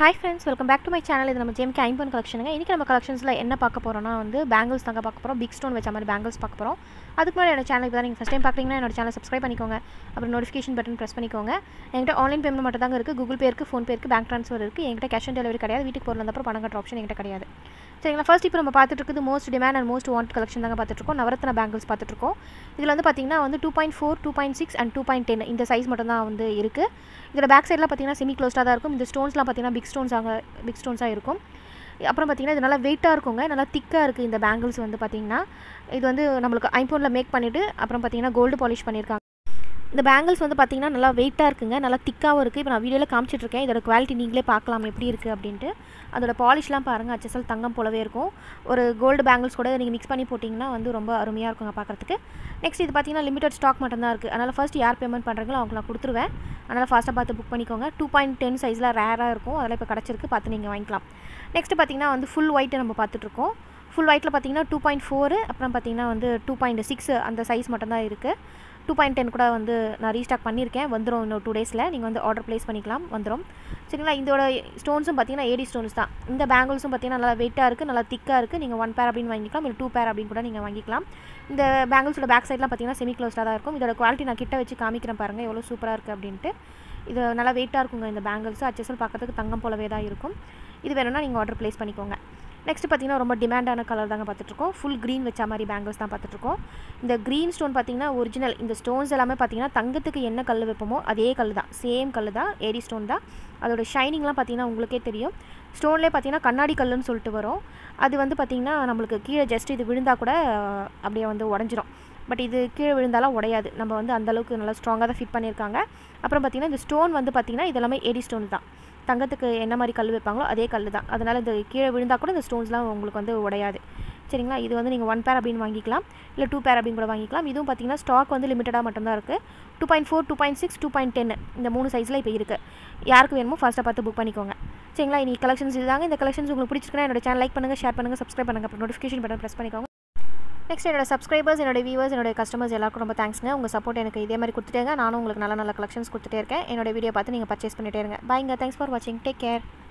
hi friends welcome back to my channel இது நம்ம ஜேம்கே ஐம்பன் கலெக்ஷனுங்க இன்றைக்கி நம்ம கலெக்ஷன்ஸில் என்ன பார்க்க போகிறோம்னா வந்து பேங்கிள்ஸ் தாங்க பார்க்க போகிறோம் பிக் ஸ்டோன் வச்ச மாதிரி பேங்கிள்ஸ் பார்க்க போகிறோம் அதுக்கு முன்னாடி என்னோட சேனலுக்கு தான் நீங்கள் ஃபஸ்ட் டைம் பார்க்குறீங்கன்னா என்னோட சேனல் சப்ஸ்கிரைப் பண்ணிக்கோங்க அப்புறம் நோட்டிஃபிகேஷன் பட்டன் ப்ரெஸ் பண்ணிக்கோங்க என்கிட்ட ஆன்லைன் பேமெண்ட் மட்டும் தாங்க இருக்குது கூகுள் பே இருக்குது ஃபோன் பே இருக்குது பேங்க் ட்ரான்ஸ்ஃபர் இருக்குது என்கிட்ட கேஷ் ஆன் டெலிவரி கிடையாது வீட்டுக்கு போகிறது அப்புறம் பணம் கட்டுற ஆப்ஷன் என்கிட்ட கிடையாது சரிங்களா ஃபர்ஸ்ட் இப்போ நம்ம பார்த்துட்டு இருக்குது most demand and most want collection தாங்க பார்த்துட்ருக்கோம் நவரத்ன பேங்கிள்ஸ் பார்த்துட்ருக்கோம் இதில் வந்து பார்த்தீங்கன்னா வந்து two point four two point six and two point ten இந்த சைஸ் மட்டும் தான் வந்து இருக்குது இதில் பேக் சைடில் பார்த்தீங்கன்னா செமி க்ளோஸ்டாக தான் இருக்கும் இந்த ஸ்டோன்ஸ்லாம் பார்த்தீங்கன்னா பிக் ஸ்டோன்ஸ் ஆக பிக் ஸ்டோன்ஸாக இருக்கும் அப்புறம் பார்த்தீங்கன்னா இது நல்லா வெயிட்டாக இருக்குங்க நல்லா திக்காக இருக்குது இந்த பேங்கிள்ஸ் வந்து பார்த்தீங்கன்னா இது வந்து நம்மளுக்கு ஐஃபோனில் மேக் பண்ணிவிட்டு அப்புறம் பார்த்தீங்கன்னா கோல்டு பாலிஷ் பண்ணியிருக்காங்க இந்த பேங்கிள்ஸ் வந்து பார்த்தீங்கன்னா நல்லா வெயிட்டாக இருக்குங்க நல்லா திக்காகவும் இருக்குது இப்போ நான் வீடியோவில் காமிச்சிட்ருக்கேன் இதோட குவாலிட்டி நீங்களே பார்க்கலாம் எப்படி இருக்குது அப்படின்ட்டு அதோட பாலிஷ்லாம் பாருங்கள் அச்சசல் தங்கம் போலவே இருக்கும் ஒரு கோல்டு பேங்கிள்ஸ் கூட நீங்கள் மிக்ஸ் பண்ணி போட்டிங்கன்னா வந்து ரொம்ப அருமையாக இருக்குங்க பார்க்குறதுக்கு நெக்ஸ்ட் இது பார்த்தீங்கன்னா லிமிடெட் ஸ்டாக் மட்டும் தான் இருக்குது அதனால் ஃபஸ்ட் யார் பேமெண்ட் பண்ணுறீங்களோ அவங்க நான் கொடுத்துருவேன் அதனால் ஃபாஸ்ட்டாக பார்த்து புக் பண்ணிக்கோங்க டூ பாயிண்ட் டென் சைஸில் ரேராக இருக்கும் அதெல்லாம் இப்போ கிடச்சிருக்கு பார்த்து நீங்கள் வாங்கிக்கலாம் நெக்ஸ்ட் பார்த்தீங்கன்னா வந்து ஃபுல் ஒயிட்டு நம்ம பார்த்துட்ருக்கோம் ஃபுல் ஒயிட்டில் பார்த்தீங்கன்னா டூ பாயிண்ட் ஃபோரு அப்புறம் பார்த்தீங்கன்னா வந்து டூ பாயிண்ட் சிக்ஸ் அந்த சைஸ் மட்டும் தான் இருக்குது டூ பாயிண்ட் டென் கூட வந்து நான் ரீஸ்டாக் பண்ணியிருக்கேன் வந்துடும் இன்னும் டூ டேஸில் நீங்கள் வந்து ஆர்டர் ப்ளேஸ் பண்ணிக்கலாம் வந்துடும் சரிங்களா இதோட ஸ்டோன்ஸும் பார்த்தீங்கன்னா ஏடி ஸ்டோன்ஸ் தான் இந்த பேங்கிள்ஸும் பார்த்தீங்கன்னா நல்லா வெயிட்டாக இருக்குது நல்லா திக்காக இருக்குது நீங்கள் ஒன் பேர் அப்படின்னு வாங்கிக்கலாம் இல்லை டூ பேர் அப்படின்னு கூட நீங்கள் வாங்கிக்கலாம் இந்த பேங்கிள்ஸோட பேக் சைட்லாம் பார்த்தீங்கன்னா செமி க்ளோஸ்டாக தான் இருக்கும் இதோட குவாலிட்டி நான் கிட்ட வச்சு காமிக்கிறேன் பாருங்கள் எவ்வளோ சூப்பராக இருக்குது அப்படின்ட்டு இது நல்லா வெயிட்டாக இருக்குங்க இந்த பேங்கிள்ஸ் அச்சசல் பார்க்கறதுக்கு தங்கம் போலவே தான் இருக்கும் இது வேணும்னா நீங்கள் ஆர்டர் ப்ளேஸ் பண்ணிக்கோங்க நெக்ஸ்ட் பார்த்தீங்கன்னா ரொம்ப டிமாண்டான கலர் தாங்க பார்த்துட்ருக்கோம் ஃபுல் க்ரீன் வச்ச மாதிரி பேங்கிள்ஸ் தான் பார்த்துட்ருக்கோம் இந்த க்ரீன் ஸ்டோன் பார்த்தீங்கன்னா ஒரிஜினல் இந்த ஸ்டோன்ஸ் எல்லாமே பார்த்தீங்கன்னா தங்கத்துக்கு என்ன கல் வைப்போமோ அதே கல் தான் சேம் கல் தான் ஏடி ஸ்டோன் தான் அதோட ஷைனிங்லாம் பார்த்தீங்கன்னா உங்களுக்கே தெரியும் ஸ்டோன்லேயே பார்த்தீங்கன்னா கண்ணாடி கல்லுன்னு சொல்லிட்டு வரும் அது வந்து பார்த்திங்கன்னா நம்மளுக்கு கீழே ஜஸ்ட் இது விழுந்தால் கூட அப்படியே வந்து உடஞ்சிரும் பட் இது கீழே விழுந்தாலும் உடையாது நம்ம வந்து அந்தளவுக்கு நல்லா ஸ்ட்ராங்காக தான் ஃபிட் பண்ணியிருக்காங்க அப்புறம் பார்த்திங்கன்னா இந்த ஸ்டோன் வந்து பார்த்திங்கன்னா இது எல்லாமே ஏடி ஸ்டோன் தான் தங்கத்துக்கு என்ன மாதிரி கல் வைப்பாங்களோ அதே கல் தான் அதனால் இந்த கீழே விழுந்தால் கூட இந்த ஸ்டோன்ஸ்லாம் உங்களுக்கு வந்து உடையாது சரிங்களா இது வந்து நீங்கள் ஒன் பேர் அப்படின்னு வாங்கிக்கலாம் இல்லை டூ பேர் அப்படின்னு கூட வாங்கிக்கலாம் இதுவும் பார்த்தீங்கன்னா ஸ்டாக் வந்து லிமிட்டடாக மட்டும்தான் இருக்குது two point four two point six two point ten இந்த மூணு சைஸில் இப்போ இருக்குது யாருக்கு வேணுமோ ஃபஸ்ட்டாக பார்த்து புக் பண்ணிக்கோங்க சரிங்களா இனி கலெக்ஷன்ஸ் இதுதாங்க இந்த கலெக்ஷன்ஸ் உங்களுக்கு பிடிச்சிருக்குன்னா என்னோட சேனல் லைக் பண்ணுங்கள் ஷேர் பண்ணுங்கள் சப்ஸ்கிரைப் பண்ணுங்கள் அப்புறம் நோட்டிஃபிகேஷன் பட்டன் ப்ரெஸ் பண்ணிக்கோங்க நெக்ஸ்ட் என்னோட சப்ஸ்கிரைபர்ஸ் என்னோட வியூவர்ஸ் என்னோட கஸ்டமர்ஸ் எல்லாருக்கும் ரொம்ப தேங்க்ஸ்ங்க உங்கள் சப்போர்ட் எனக்கு இதே மாதிரி கொடுத்துட்டேங்க நானும் உங்களுக்கு நல்ல நல்ல கலெக்ஷன்ஸ் கொடுத்துட்டே இருக்கேன் என்னோட வீடியோ பார்த்து நீங்கள் பர்ச்சேஸ் பண்ணிட்டே இருங்க பாய்ங்க தேங்க்ஸ் ஃபார் வாட்சிங் டேக் கேர்